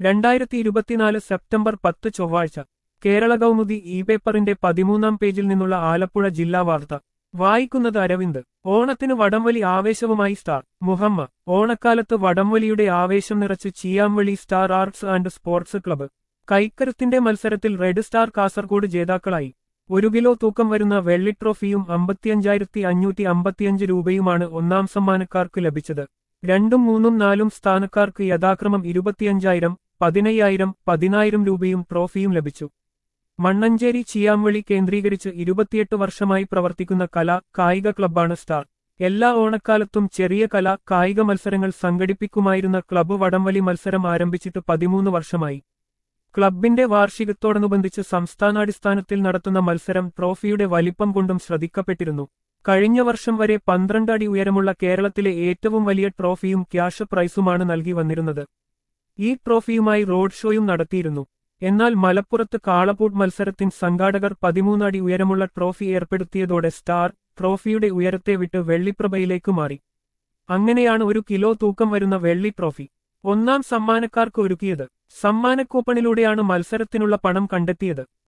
രണ്ടായിരത്തി ഇരുപത്തിനാല് സെപ്റ്റംബർ പത്ത് ചൊവ്വാഴ്ച കേരള കൗമുദി ഇ പേപ്പറിന്റെ പതിമൂന്നാം പേജിൽ നിന്നുള്ള ആലപ്പുഴ ജില്ലാ വാർത്ത വായിക്കുന്നത് അരവിന്ദ് ഓണത്തിന് വടംവലി ആവേശവുമായി സ്റ്റാർ മുഹമ്മ ഓണക്കാലത്ത് വടംവലിയുടെ ആവേശം നിറച്ച് Chiyamvali star arts and sports club കൈക്കരുത്തിന്റെ മത്സരത്തിൽ റെഡ് സ്റ്റാർ കാസർഗോഡ് ജേതാക്കളായി ഒരു കിലോ തൂക്കം വരുന്ന വെള്ളി ട്രോഫിയും അമ്പത്തിയഞ്ചായിരത്തി അഞ്ഞൂറ്റി അമ്പത്തിയഞ്ച് രൂപയുമാണ് ഒന്നാം സമ്മാനക്കാർക്ക് ലഭിച്ചത് രണ്ടും മൂന്നും നാലും സ്ഥാനക്കാർക്ക് യഥാക്രമം ഇരുപത്തിയഞ്ചായിരം പതിനയ്യായിരം പതിനായിരം രൂപയും ട്രോഫിയും ലഭിച്ചു മണ്ണഞ്ചേരി ചിയാംവളി കേന്ദ്രീകരിച്ച് ഇരുപത്തിയെട്ട് വർഷമായി പ്രവർത്തിക്കുന്ന കലാ കായിക ക്ലബ്ബാണ് സ്റ്റാർ എല്ലാ ഓണക്കാലത്തും ചെറിയ കലാ കായിക മത്സരങ്ങൾ സംഘടിപ്പിക്കുമായിരുന്ന ക്ലബ്ബ് വടംവലി മത്സരം ആരംഭിച്ചിട്ട് പതിമൂന്ന് വർഷമായി ക്ലബിന്റെ വാർഷികത്തോടനുബന്ധിച്ച് സംസ്ഥാനാടിസ്ഥാനത്തിൽ നടത്തുന്ന മത്സരം ട്രോഫിയുടെ വലിപ്പം കൊണ്ടും ശ്രദ്ധിക്കപ്പെട്ടിരുന്നു കഴിഞ്ഞ വർഷം വരെ പന്ത്രണ്ട് അടി ഉയരമുള്ള കേരളത്തിലെ ഏറ്റവും വലിയ ട്രോഫിയും ക്യാഷ് പ്രൈസുമാണ് നൽകി വന്നിരുന്നത് ഈ ട്രോഫിയുമായി റോഡ് ഷോയും നടത്തിയിരുന്നു എന്നാൽ മലപ്പുറത്ത് കാളപൂട്ട് മത്സരത്തിന് സംഘാടകർ പതിമൂന്ന് അടി ഉയരമുള്ള ട്രോഫി ഏർപ്പെടുത്തിയതോടെ സ്റ്റാർ ട്രോഫിയുടെ ഉയരത്തെ വിട്ട് വെള്ളിപ്രഭയിലേക്ക് മാറി അങ്ങനെയാണ് ഒരു കിലോ തൂക്കം വരുന്ന വെള്ളി ട്രോഫി ഒന്നാം സമ്മാനക്കാർക്ക് ഒരുക്കിയത് സമ്മാനക്കൂപ്പണിലൂടെയാണ് മത്സരത്തിനുള്ള പണം കണ്ടെത്തിയത്